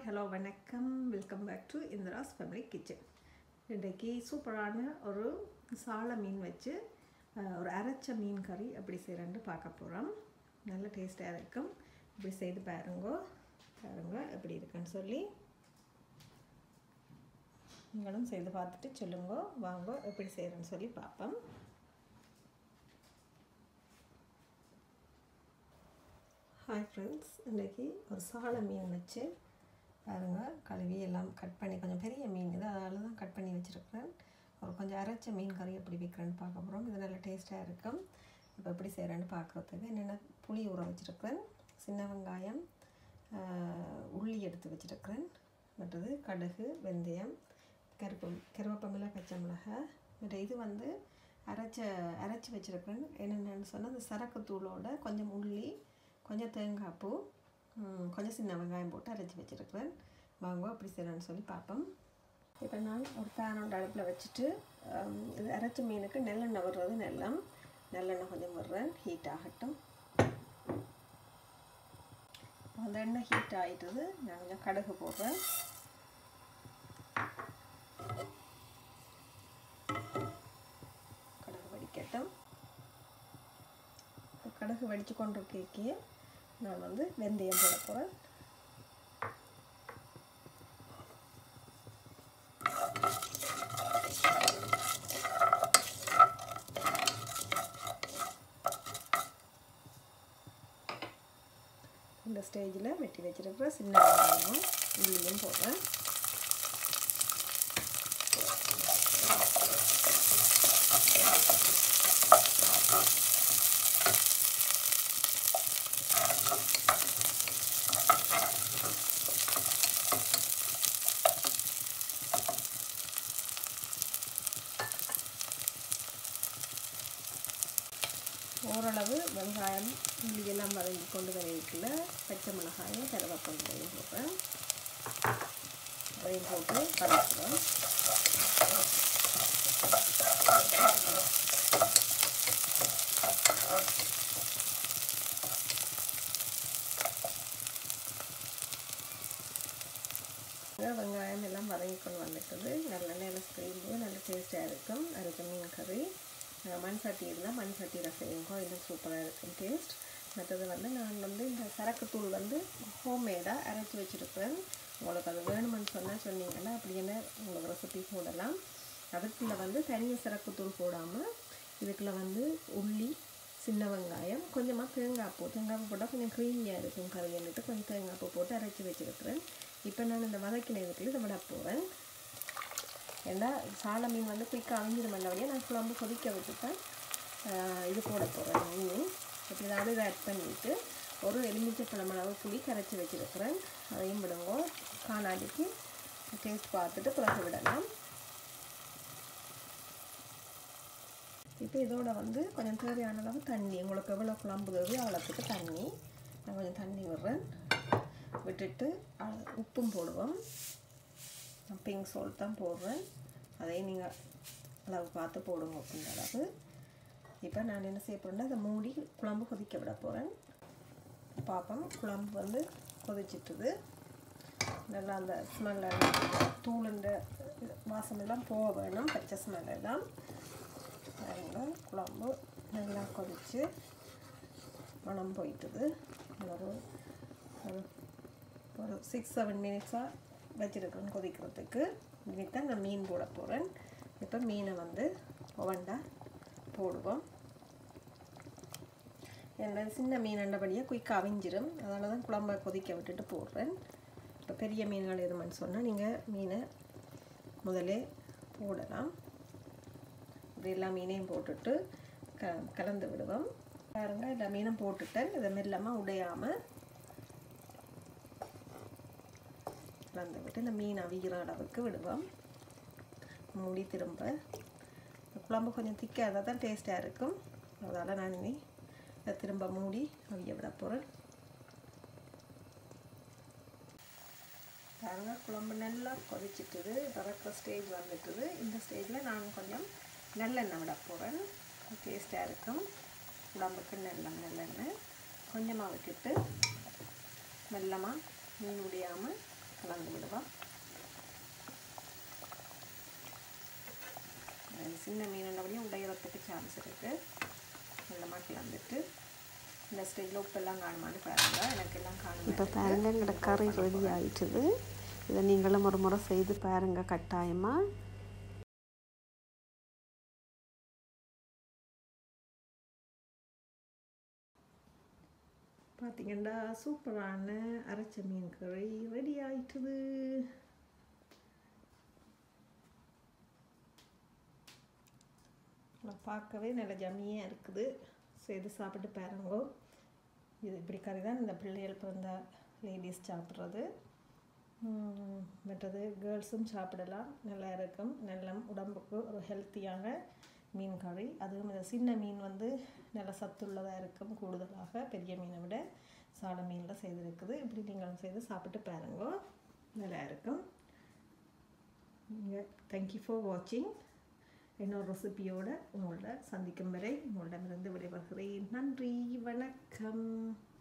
hello வணக்கம் welcome back to Indira's family kitchen இன்றைக்கு சூப்பரான ஒரு சால மீன் வச்சு அஹ், ஒரு அரைச்ச மீன் கறி எப்படி செய்கிறேன்னு பார்க்க போகிறோம் நல்ல டேஸ்ட்டாக இருக்கும் இப்படி செய்து பாருங்க பாருங்க எப்படி இருக்குன்னு சொல்லி நீங்களும் செய்து பார்த்துட்டு சொல்லுங்க வாங்க எப்படி செய்கிறேன்னு சொல்லி பார்ப்போம் ஹாய் ஃப்ரெண்ட்ஸ் இன்றைக்கி ஒரு சால மீன் வச்சு பாருங்கள் கழுவி எல்லாம் கட் பண்ணி கொஞ்சம் பெரிய மீன் இது அதனால தான் கட் பண்ணி வச்சுருக்கிறேன் ஒரு கொஞ்சம் அரைச்ச மீன் கறி எப்படி வைக்கிறேன்னு பார்க்க போகிறோம் இது நல்ல டேஸ்ட்டாக இருக்கும் இப்போ எப்படி செய்கிறேன்னு பார்க்குறதுக்கு என்னென்ன புளி ஊற வச்சுருக்கிறேன் சின்ன வெங்காயம் ஆஹ், உள்ளி எடுத்து வச்சுருக்கிறேன் மற்றது கடுகு வெந்தயம் கருப்பு கருவேப்பமில்லை பச்சை மிளகாய் மற்ற இது வந்து அரைச்ச அரைச்சி வச்சுருக்கிறேன் என்னென்னு சொன்னால் அந்த சரக்கு தூளோட கொஞ்சம் உள்ளி கொஞ்சம் தேங்காய் பூ ம், கொஞ்சம் சின்ன வெங்காயம் போட்டு அரைச்சி வச்சுருக்கிறேன் வாங்க அப்படி செய்யணும்னு சொல்லி பார்ப்போம் இப்போ நான் ஒரு பேனோட அடுப்பில் வச்சுட்டு ஹம், இது அரைச்ச மீனுக்கு நெல்லெண்ணெய் விடுறது நெல்லம் நெல்லெண்ணெய் கொஞ்சம் விடுறேன் ஹீட் ஆகட்டும் அந்த எண்ணெய் ஹீட் ஆகிட்டது நான் கொஞ்சம் கடுகு போடுறேன் கடுகு வடிக்கட்டும் கடுகு வடித்து கொண்டு கேக்கிய நான் வந்து வெந்தயம் போட போகிறேன் இந்த ஸ்டேஜில் வெட்டி வச்சிருக்கிற சின்ன வெங்காயமும் உள்ளியும் போடுறேன் ஓரளவு வெங்காயம் உள்ளி எல்லாம் வதங்கி கொண்டு வரையில பச்சை மிளகாயும் கருவேப்பிலையும் போடுறேன் அதையும் போட்டு கலக்குறோம் வெங்காயம் எல்லாம் வதங்கி கொண்டு வந்துட்டது நல்லெண்ணெயில் செய்யும்போது நல்ல டேஸ்ட்டாக இருக்கும் அதுக்கு மீன் கறி அஹ் மண் சட்டி இருந்தால் மண் சட்டியில் செய்யுங்க இன்னும் சூப்பராக இருக்கும் டேஸ்ட் மற்றது வந்து நான் வந்து இந்த சரக்கு தூள் வந்து ஹோம்மேடாக அரைச்சி வச்சுருக்கிறேன் உங்களுக்கு அது வேணுமென்னு சொன்னால் சொன்னீங்கன்னா அப்படி என்ன உங்களுக்கு ரெசிபி போடலாம் அதுக்குள்ளே வந்து தனியாக சரக்கு தூள் போடாமல் இதுக்குள்ளே வந்து உள்ளி சின்ன வெங்காயம் கொஞ்சமாக தேங்காய் பூ தேங்காய் பூ போட்டால் கொஞ்சம் க்ரீமியாக இருக்கும் கறின்னுட்டு கொஞ்சம் தேங்காய் பூ போட்டு அரைச்சி வச்சுருக்கிறேன் இப்போ நான் இந்த வதக்கின இதுக்குள்ள இதை விட போவேன் ஏன்னா சால மீன் வந்து குயிக்காக அவிஞ்சிடும் வழியாக நான் குழம்பு கொதிக்க வச்சுட்டேன் ஆஹ் இது போட போகிறேன் மீன் இப்போ இதாவது இதை ஆட் பண்ணிவிட்டு ஒரு எலுமிச்சப்பழம் அளவு புளி கரைச்சி வச்சுருக்கிறேன் அதையும் விடுங்க காணாடிக்கு டேஸ்ட் பார்த்துட்டு பிறகு விடலாம் இப்போ இதோட வந்து கொஞ்சம் தேவையான அளவு தண்ணி உங்களுக்கு எவ்வளோ குழம்பு தேவையோ அவ்வளோத்துக்கு தண்ணி நான் கொஞ்சம் தண்ணி விடுறேன் விட்டுட்டு அஹ், உப்பும் போடுவோம் நான் பிங்க் சால்ட் தான் போடுறேன் அதையும் நீங்கள் அளவு பார்த்து போடுங்க அப்படின்ற அளவு இப்போ நான் என்ன செய்ய போகிறேன்னா அதை மூடி குழம்பு கொதிக்க விட போகிறேன் பார்ப்போம் குழம்பு வந்து கொதிச்சிட்டுது நல்லா அந்த ஸ்மெல் தூளுண்ட வாசம் எல்லாம் போக வேணும் பச்சை ஸ்மெல் எல்லாம் பாருங்க குழம்பு நல்லா கொதிச்சு மணம் போயிட்டுது ஒரு ஒரு- ஒரு சிக்ஸ் செவன் மினிட்ஸாக வச்சுருக்கேன் கொதிக்கிறதுக்கு இன்னைக்கு தான் நான் மீன் போட போகிறேன் இப்போ மீனை வந்து ஒவண்டா போடுவோம் என்ன சின்ன மீன் அண்டபடியாக குயிக்காக அவிஞ்சிரும் அதனால தான் குழம்ப கொதிக்க விட்டுட்டு போடுறேன் இப்போ பெரிய மீன்கள் எதுமான்னு சொன்னால் நீங்கள் மீனை முதலே போடலாம் இப்படி எல்லா மீனையும் போட்டுட்டு க கலந்து விடுவோம் பாருங்க எல்லா மீனும் போட்டுட்டேன் இதை மெல்லமாக உடையாமல் கலந்து விட்டு இந்த மீன் அவிகிற அளவுக்கு விடுவோம் மூடி திரும்ப குழம்பு கொஞ்சம் திக்காக இருந்தால் தான் டேஸ்ட்டாக இருக்கும் அதனால் நான் இனி இதை திரும்ப மூடி அவிய விட போகிறேன் பாருங்க குழம்பு நல்லா கொதிச்சிட்டுது திறக்கிற ஸ்டேஜ் வந்துட்டுது இந்த ஸ்டேஜில் நான் கொஞ்சம் நல்லெண்ணெய் விட போகிறேன் டேஸ்ட்டாக இருக்கும் குழம்புக்கு நல்ல நல்லெண்ணெய் கொஞ்சமாக விட்டுட்டு மெல்லமாக மீன் முடியாமல் கலந்து விடுவோம் சின்ன மீனுன்றபடியும் உடையறதுக்கு சான்ஸ் இருக்குது நல்லமாக கிளந்துட்டு இந்த ஸ்டேஜில் உப்பெல்லாம் காணுமான்னு பாருங்க எனக்கு எல்லாம் இப்போ காணும் பாருங்க எங்களோட கறி ரெடி ஆயிட்டுது இதை நீங்களும் ஒரு முறை செய்து பாருங்க கட்டாயமாக பார்த்தீங்கன்னா சூப்பரான அரைச்ச மீன் கறி ரெடி ஆயிட்டுது நான் பார்க்கவே நல்ல ஜம்மியாக இருக்குது செய்து சாப்பிட்டு பாருங்கோ இது இப்படி கறி தான் இந்த பிள்ளைகள் பிறந்த லேடிஸ் சாப்பிட்றது உம், மற்றது கேர்ள்ஸும் சாப்பிடலாம் நல்லா இருக்கும் நல்ல உடம்புக்கு ஒரு ஹெல்த்தியான மீன் கறி அதுவும் இந்த சின்ன மீன் வந்து நல்ல சத்துள்ளதாக இருக்கும் கூடுதலாக பெரிய மீனை விட சாட மீனில் செய்திருக்குது இப்படி நீங்களும் செய்து சாப்பிட்டு பாருங்க நல்லா இருக்கும் தேங்க்யூ ஃபார் வாட்சிங் இன்னொரு ரெசிபியோட உங்களோட சந்திக்கும் வரை உங்களிடமிருந்து விடைபெறுகிறேன் நன்றி வணக்கம்